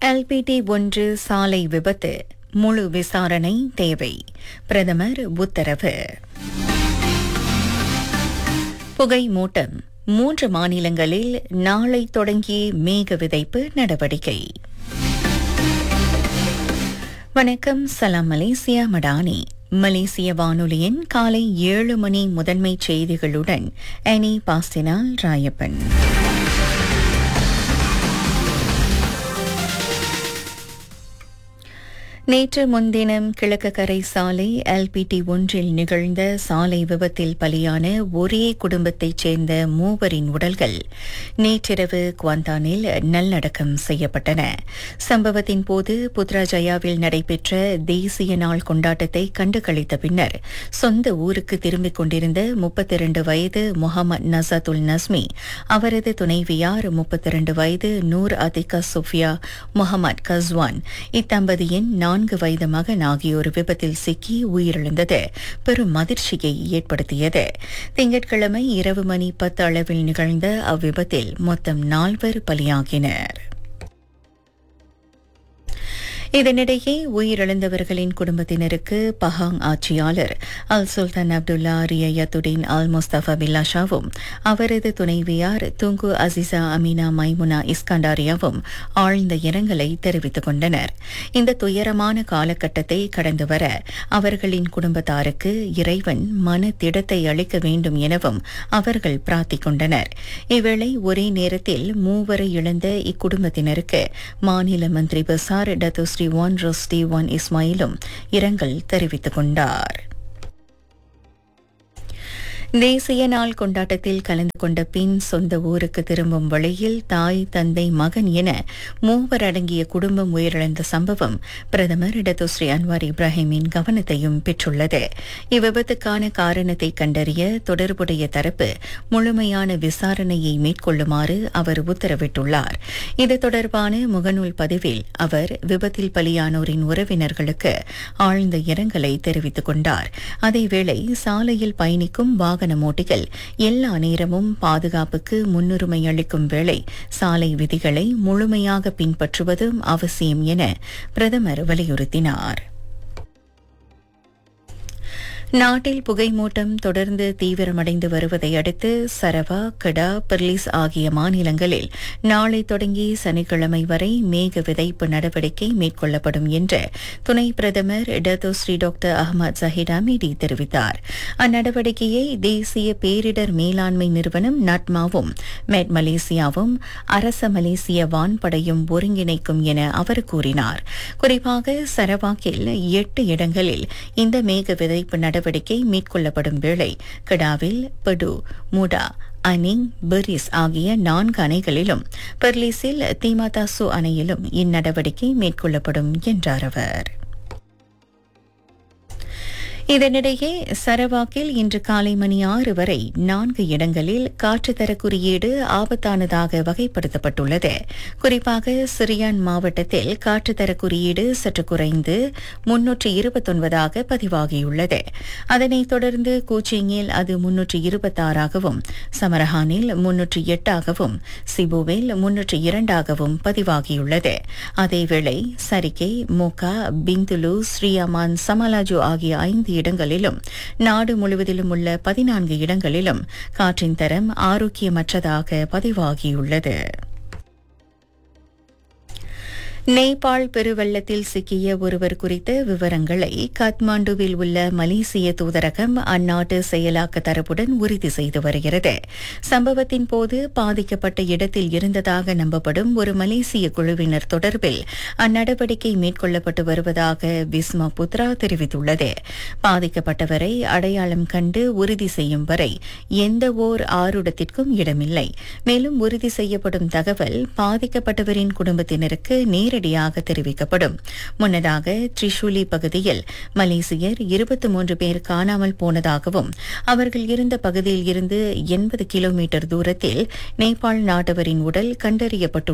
LPD ஒன்று சாலை விபத்து முழு விசாரணை தேவை பிரதமர் உத்தரவு புகை மூட்டம் மூன்று மாநிலங்களில் நாளை தொடங்கி மேக விதைப்பு நடவடிக்கை வணக்கம் சலாம் மலேசியா மடானி மலேசிய வானொலியின் காலை ஏழு மணி முதன்மை செய்திகளுடன் அனி பாஸ்டினால் ராயப்பன் நேற்று முன்தினம் கிழக்கு கரை சாலை எல்பிடி ஒன்றில் நிகழ்ந்த சாலை விபத்தில் பலியான ஒரே குடும்பத்தைச் சேர்ந்த மூவரின் உடல்கள் நேற்றிரவு குவாந்தானில் நல்லடக்கம் செய்யப்பட்டன சம்பவத்தின் போது புத்ராஜயாவில் நடைபெற்ற தேசிய நாள் கொண்டாட்டத்தை கண்டுகளித்த பின்னர் சொந்த ஊருக்கு திரும்பிக் கொண்டிருந்த முப்பத்தி இரண்டு வயது முகமது நசாத்துல் நஸ்மி அவரது துணைவியார் முப்பத்தி இரண்டு வயது நூர் அதிகா சுஃபியா முகமது கஸ்வான் இத்தம்பதியின் நான்கு வயது மகன் ஆகியோர் விபத்தில் சிக்கி உயிரிழந்தது பெரும் அதிர்ச்சியை ஏற்படுத்தியது திங்கட்கிழமை இரவு மணி பத்து அளவில் நிகழ்ந்த அவ்விபத்தில் மொத்தம் நால்வர் பலியாகினர் இதனிடையே உயிரிழந்தவர்களின் குடும்பத்தினருக்கு பஹாங் ஆட்சியாளர் அல் சுல்தான் அப்துல்லா ரியத்துடின் அல் முஸ்தபா பில்லாஷாவும் அவரது துணைவியார் துங்கு அசிசா அமீனா மைமுனா இஸ்கண்டாரியாவும் ஆழ்ந்த இரங்கலை தெரிவித்துக் கொண்டனர் இந்த துயரமான காலகட்டத்தை கடந்து வர அவர்களின் குடும்பத்தாருக்கு இறைவன் மன திடத்தை அளிக்க வேண்டும் எனவும் அவர்கள் பிரார்த்திக் கொண்டனர் இவ்வேளை ஒரே நேரத்தில் மூவரை இழந்த இக்குடும்பத்தினருக்கு மாநில மந்திரி Besar Datuk Seri Wan Rosdi Wan இஸ்மாயிலும் இரங்கல் தெரிவித்துக் கொண்டார் தேசிய நாள் கொண்டாட்டத்தில் கலந்து கொண்ட பின் சொந்த ஊருக்கு திரும்பும் வழியில் தாய் தந்தை மகன் என மூவர் அடங்கிய குடும்பம் உயிரிழந்த சம்பவம் பிரதமர் இடதுஸ்ரீ அன்வார் இப்ராஹிமின் கவனத்தையும் பெற்றுள்ளது இவ்விபத்துக்கான காரணத்தை கண்டறிய தொடர்புடைய தரப்பு முழுமையான விசாரணையை மேற்கொள்ளுமாறு அவர் உத்தரவிட்டுள்ளார் இது தொடர்பான முகநூல் பதிவில் அவர் விபத்தில் பலியானோரின் உறவினர்களுக்கு ஆழ்ந்த இரங்கலை தெரிவித்துக் கொண்டார் அதேவேளை சாலையில் பயணிக்கும் வாகன ஓட்டிகள் எல்லா நேரமும் பாதுகாப்புக்கு முன்னுரிமை அளிக்கும் வேளை சாலை விதிகளை முழுமையாக பின்பற்றுவதும் அவசியம் என பிரதமர் வலியுறுத்தினார் நாட்டில் புகைமூட்டம் தொடர்ந்து தீவிரமடைந்து வருவதை அடுத்து சரவா கடா பெர்லிஸ் ஆகிய மாநிலங்களில் நாளை தொடங்கி சனிக்கிழமை வரை மேக விதைப்பு நடவடிக்கை மேற்கொள்ளப்படும் என்று துணை பிரதமர் Datuk Seri doctor Ahmad Zahid Hamidi தெரிவித்தார் அந்நடவடிக்கையை தேசிய பேரிடர் மேலாண்மை நிறுவனம் நட்மாவும் மெட் மலேசியாவும் அரச மலேசிய வான்படையும் ஒருங்கிணைக்கும் என அவர் கூறினார் குறிப்பாக சரவாக்கில் எட்டு இடங்களில் இந்த மேக விதைப்பு நடவடிக்கை நடவடிக்கை மேற்கொள்ளப்படும் வேளை கடாவில் படு முடா அனிங் பெரிஸ் ஆகிய நான்கு அணைகளிலும் பெர்லிஸில் தீமாதாசு அணையிலும் இந்நடவடிக்கை மேற்கொள்ளப்படும் என்றார் அவர் இதனிடையே சரவாக்கில் இன்று காலை மணி ஆறு வரை நான்கு இடங்களில் காற்றுத்தர குறியீடு ஆபத்தானதாக வகைப்படுத்தப்பட்டுள்ளது குறிப்பாக சிரியான் மாவட்டத்தில் காற்றுத்தர குறியீடு சற்று குறைந்து முன்னூற்று இருபத்தொன்பதாக பதிவாகியுள்ளது அதனைத் தொடர்ந்து கூச்சிங்கில் அது முன்னூற்று இருபத்தாறாகவும் சமரஹானில் முன்னூற்று எட்டாகவும் சிபுவில் முன்னூற்று இரண்டாகவும் பதிவாகியுள்ளது அதேவேளை சரிகை மோகா பிந்துலு ஸ்ரீஅமான் சமலாஜு ஆகிய ஐந்து இடங்களிலும் நாடு முழுவதிலும் உள்ள பதினான்கு இடங்களிலும் காற்றின் தரம் ஆரோக்கியமற்றதாக பதிவாகியுள்ளது நேபாள் பெருவெள்ளத்தில் சிக்கிய ஒருவர் குறித்த விவரங்களை காத்மாண்டுவில் உள்ள மலேசிய தூதரகம் அந்நாட்டு செயலாக்க தரப்புடன் உறுதி செய்து வருகிறது சம்பவத்தின் போது பாதிக்கப்பட்ட இடத்தில் இருந்ததாக நம்பப்படும் ஒரு மலேசிய குழுவினர் தொடர்பில் அந்நடவடிக்கை மேற்கொள்ளப்பட்டு வருவதாக விஸ்மா புத்ரா தெரிவித்துள்ளது பாதிக்கப்பட்டவரை அடையாளம் கண்டு உறுதி செய்யும் வரை எந்த ஓர் ஆருடத்திற்கும் இடமில்லை மேலும் உறுதி செய்யப்படும் தகவல் பாதிக்கப்பட்டவரின் குடும்பத்தினருக்கு நேர் நேரடியாக தெரிவிக்கப்படும் முன்னதாக த்ரிஷூலி பகுதியில் மலேசியர் இருபத்தி மூன்று பேர் காணாமல் போனதாகவும் அவர்கள் இருந்த பகுதியில் இருந்து எண்பது கிலோமீட்டர் தூரத்தில் நேபாள் நாட்டவரின் உடல்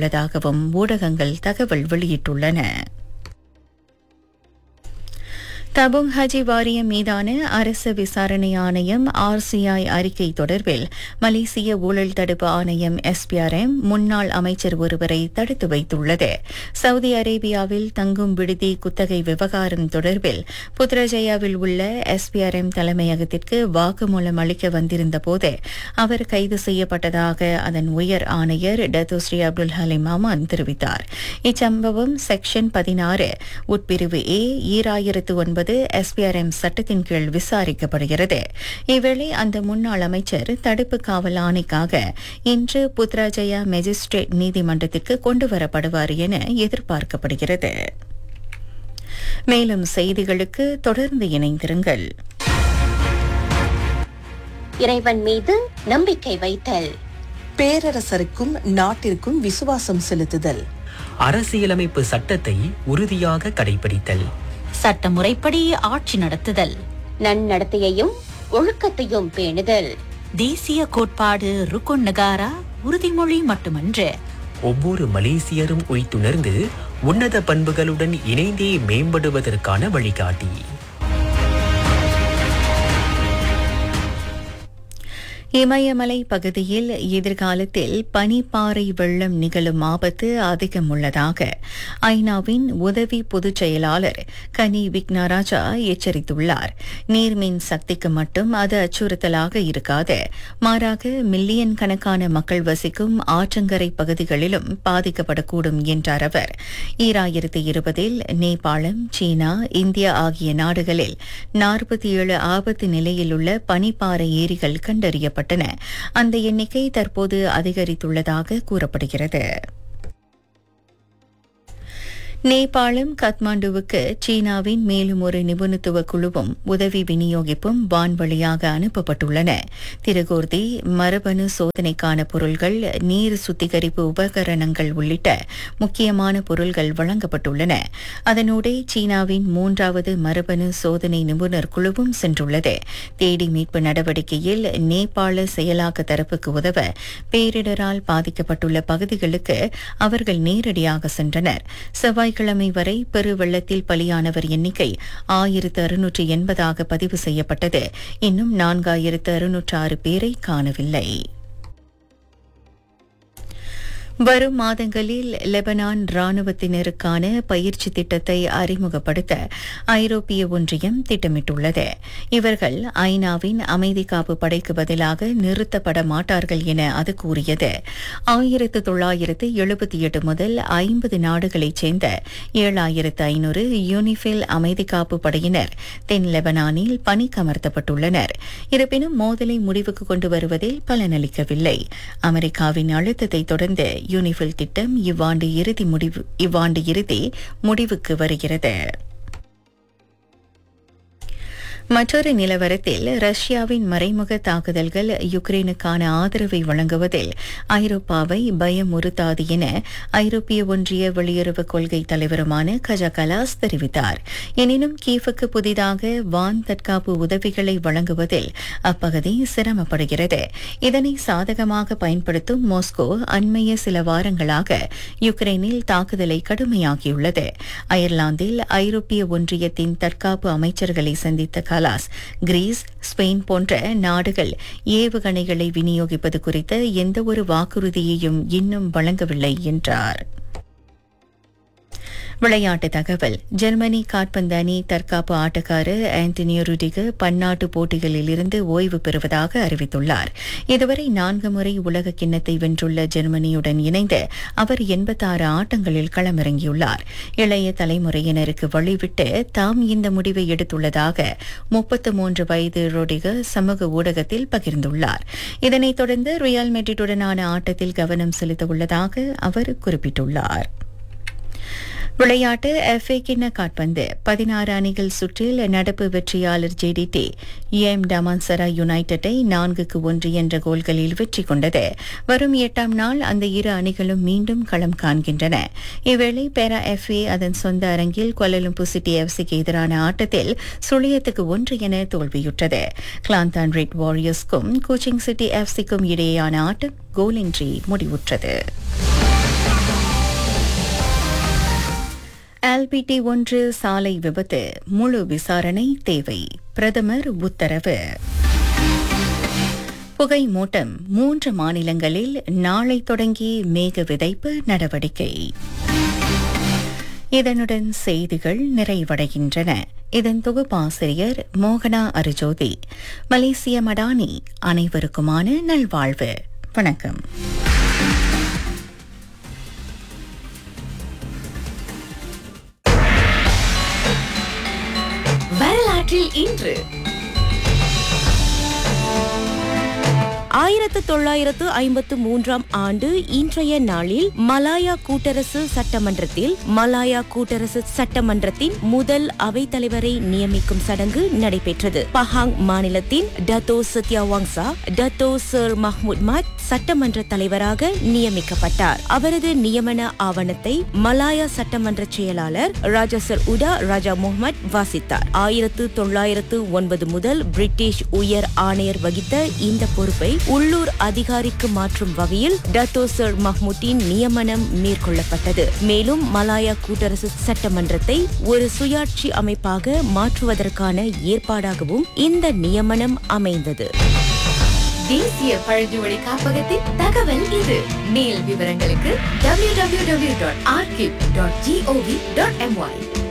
கண்டறியப்பட்டுள்ளதாகவும் ஊடகங்கள் தகவல் வெளியிட்டுள்ளன தபுங் ஹஜி வாரியம் மீதான அரசு விசாரணை ஆணையம் ஆர்சிஐ அறிக்கை தொடர்பில் மலேசிய ஊழல் தடுப்பு ஆணையம் எஸ்பிஆர்எம் முன்னாள் அமைச்சர் ஒருவரை தடுத்து வைத்துள்ளது சவுதி அரேபியாவில் தங்கும் விடுதி குத்தகை விவகாரம் தொடர்பில் புத்ரஜயாவில் உள்ள எஸ்பிஆர்எம் தலைமையகத்திற்கு வாக்குமூலம் அளிக்க வந்திருந்த போது அவர் கைது செய்யப்பட்டதாக அதன் உயர் ஆணையர் டத்துஸ்ரீ அப்துல் ஹலீம் அமான் தெரிவித்தார் இச்சம்பவம் செக்ஷன் பதினாறு உட்பிரிவு ஏ ஈராயிரத்து ஒன்பது எஸ்பிஆர்எம் சட்டத்தின் கீழ் விசாரிக்கப்படுகிறது இவ்வேளை அந்த முன்னாள் அமைச்சர் தடுப்பு காவல் ஆணைக்காக இன்று புத்ராஜயா மேஜிஸ்ட்ரேட் நீதிமன்றத்திற்கு கொண்டுவரப்படுவார் என எதிர்பார்க்கப்படுகிறது மேலும் செய்திகளுக்கு தொடர்ந்து இணைந்திருங்கள் இறைவன் மீது நம்பிக்கை வைத்தல் பேரரசருக்கும் நாட்டிற்கும் விசுவாசம் செலுத்துதல் அரசியலமைப்பு சட்டத்தை உறுதியாக கடைபிடித்தல் சட்டமுறைப்படி ஆட்சி நடத்துதல் நன்னடத்தையையும் ஒழுக்கத்தையும் பேணுதல் தேசிய கோட்பாடு ருக்குன் நகாரா உறுதிமொழி மட்டுமன்று ஒவ்வொரு மலேசியரும் உய்த்துணர்ந்து உன்னத பண்புகளுடன் இணைந்தே மேம்படுவதற்கான வழிகாட்டி இமயமலை பகுதியில் எதிர்காலத்தில் பனிப்பாறை வெள்ளம் நிகழும் ஆபத்து அதிகம் உள்ளதாக ஐநாவின் உதவி பொதுச் செயலாளர் கனி விக்னராஜா எச்சரித்துள்ளார் நீர்மின் சக்திக்கு மட்டும் அது அச்சுறுத்தலாக இருக்காது மாறாக மில்லியன் கணக்கான மக்கள் வசிக்கும் ஆற்றங்கரை பகுதிகளிலும் பாதிக்கப்படக்கூடும் என்றார் அவர் ஈராயிரத்து இருபதில் நேபாளம் சீனா இந்தியா ஆகிய நாடுகளில் நாற்பத்தி ஏழு ஆபத்து நிலையில் உள்ள பனிப்பாறை ஏரிகள் கண்டறியப்பட்டன அந்த எண்ணிக்கை தற்போது அதிகரித்துள்ளதாக கூறப்படுகிறது நேபாளம் காத்மாண்டுவுக்கு சீனாவின் மேலும் ஒரு நிபுணத்துவ குழுவும் உதவி விநியோகிப்பும் வான்வழியாக அனுப்பப்பட்டுள்ளன திருகூர்தி மரபணு சோதனைக்கான பொருள்கள் நீர் சுத்திகரிப்பு உபகரணங்கள் உள்ளிட்ட முக்கியமான பொருள்கள் வழங்கப்பட்டுள்ளன அதனூடே சீனாவின் மூன்றாவது மரபணு சோதனை நிபுணர் குழுவும் சென்றுள்ளது தேடி மீட்பு நடவடிக்கையில் நேபாள செயலாக்க தரப்புக்கு உதவ பேரிடரால் பாதிக்கப்பட்டுள்ள பகுதிகளுக்கு அவர்கள் நேரடியாக சென்றனர் செவ்வாய்க்கிழமை வரை பெருவெள்ளத்தில் பலியானவர் எண்ணிக்கை ஆயிரத்து அறுநூற்று எண்பதாக பதிவு செய்யப்பட்டது இன்னும் நான்காயிரத்து அறுநூற்று ஆறு பேரை காணவில்லை வரும் மாதங்களில் லெபனான் ராணுவத்தினருக்கான பயிற்சி திட்டத்தை அறிமுகப்படுத்த ஐரோப்பிய ஒன்றியம் திட்டமிட்டுள்ளது இவர்கள் ஐநாவின் அமைதி காப்பு படைக்கு பதிலாக நிறுத்தப்பட மாட்டார்கள் என அது கூறியது ஆயிரத்து தொள்ளாயிரத்து எழுபத்தி எட்டு முதல் ஐம்பது நாடுகளைச் சேர்ந்த ஏழாயிரத்து ஐநூறு யூனிஃபில் அமைதி காப்பு படையினர் தென் லெபனானில் பணிக்கமர்த்தப்பட்டுள்ளனர் இருப்பினும் மோதலை முடிவுக்கு கொண்டு வருவதில் பலனளிக்கவில்லை அமெரிக்காவின் அழுத்தத்தை தொடர்ந்து யூனிஃபில் திட்டம் இவ்வாண்டு இறுதி முடிவு இவ்வாண்டு இறுதி முடிவுக்கு வருகிறது மற்றொரு நிலவரத்தில் ரஷ்யாவின் மறைமுக தாக்குதல்கள் யுக்ரைனுக்கான ஆதரவை வழங்குவதில் ஐரோப்பாவை பயமுறுத்தாது என ஐரோப்பிய ஒன்றிய வெளியுறவு கொள்கை தலைவருமான கஜா கலாஸ் தெரிவித்தார் எனினும் கீவுக்கு புதிதாக வான் தற்காப்பு உதவிகளை வழங்குவதில் அப்பகுதி சிரமப்படுகிறது இதனை சாதகமாக பயன்படுத்தும் மாஸ்கோ அண்மைய சில வாரங்களாக யுக்ரைனில் தாக்குதலை கடுமையாக்கியுள்ளது அயர்லாந்தில் ஐரோப்பிய ஒன்றியத்தின் தற்காப்பு அமைச்சர்களை சந்தித்த கலாஸ் கிரீஸ் ஸ்பெயின் போன்ற நாடுகள் ஏவுகணைகளை விநியோகிப்பது குறித்த எந்தவொரு வாக்குறுதியையும் இன்னும் வழங்கவில்லை என்றார் விளையாட்டு தகவல் ஜெர்மனி காற்பந்து அணி தற்காப்பு ஆட்டக்காரர் ஆண்டனியோ ருடிகர் பன்னாட்டு போட்டிகளில் இருந்து ஓய்வு பெறுவதாக அறிவித்துள்ளார் இதுவரை நான்கு முறை உலக கிண்ணத்தை வென்றுள்ள ஜெர்மனியுடன் இணைந்து அவர் எண்பத்தாறு ஆட்டங்களில் களமிறங்கியுள்ளார் இளைய தலைமுறையினருக்கு வழிவிட்டு தாம் இந்த முடிவை எடுத்துள்ளதாக முப்பத்து மூன்று வயது ரோடிகர் சமூக ஊடகத்தில் பகிர்ந்துள்ளார் இதனைத் தொடர்ந்து ரியால் மெட்ரிட்டுடனான ஆட்டத்தில் கவனம் செலுத்த உள்ளதாக அவர் குறிப்பிட்டுள்ளார் விளையாட்டு எஃப்ஏ கிண்ண காட்பந்து பதினாறு அணிகள் சுற்றில் நடப்பு வெற்றியாளர் ஜேடிடி எம் டமான்சரா யுனைடெட்டை நான்குக்கு ஒன்று என்ற கோல்களில் வெற்றி கொண்டது வரும் எட்டாம் நாள் அந்த இரு அணிகளும் மீண்டும் களம் காண்கின்றன இவ்வேளை பேரா எஃப்ஏ அதன் சொந்த அரங்கில் கொலலும்பு சிட்டி எஃப்சிக்கு எதிரான ஆட்டத்தில் சுழியத்துக்கு ஒன்று என தோல்வியுற்றது கிளாந்தான் ரெட் வாரியர்ஸ்க்கும் கோச்சிங் சிட்டி எஃப்சிக்கும் இடையேயான ஆட்டம் கோலின்றி முடிவுற்றது எல்பிடி ஒன்று சாலை விபத்து முழு விசாரணை தேவை பிரதமர் உத்தரவு புகை மூட்டம் மூன்று மாநிலங்களில் நாளை தொடங்கி மேக விதைப்பு நடவடிக்கை இதனுடன் செய்திகள் நிறைவடைகின்றன இதன் தொகுப்பாசிரியர் மோகனா அருஜோதி மலேசிய மடானி அனைவருக்குமான நல்வாழ்வு வணக்கம் வரலாற்றில் இன்று ஆயிரத்து தொள்ளாயிரத்து ஐம்பத்து மூன்றாம் ஆண்டு இன்றைய நாளில் மலாயா கூட்டரசு சட்டமன்றத்தில் மலாயா கூட்டரசு சட்டமன்றத்தின் முதல் அவைத்தலைவரை நியமிக்கும் சடங்கு நடைபெற்றது பஹாங் மாநிலத்தின் டத்தோ சத்யாவாங்சா டத்தோ சர் மஹ்முத் மத் சட்டமன்ற தலைவராக நியமிக்கப்பட்டார் அவரது நியமன ஆவணத்தை மலாயா சட்டமன்ற செயலாளர் ராஜா சர் உடா ராஜா முகமது வாசித்தார் ஆயிரத்து தொள்ளாயிரத்து ஒன்பது முதல் பிரிட்டிஷ் உயர் ஆணையர் வகித்த இந்த பொறுப்பை உள்ளூர் அதிகாரிக்கு மாற்றும் வகையில் டத்தோ சர் மஹ்முத்தின் நியமனம் மேற்கொள்ளப்பட்டது மேலும் மலாயா கூட்டரசு சட்டமன்றத்தை ஒரு சுயாட்சி அமைப்பாக மாற்றுவதற்கான ஏற்பாடாகவும் இந்த நியமனம் அமைந்தது தேசிய பழங்குடி காப்பகத்தின் தகவல் இது மேல் விவரங்களுக்கு www.archive.gov.my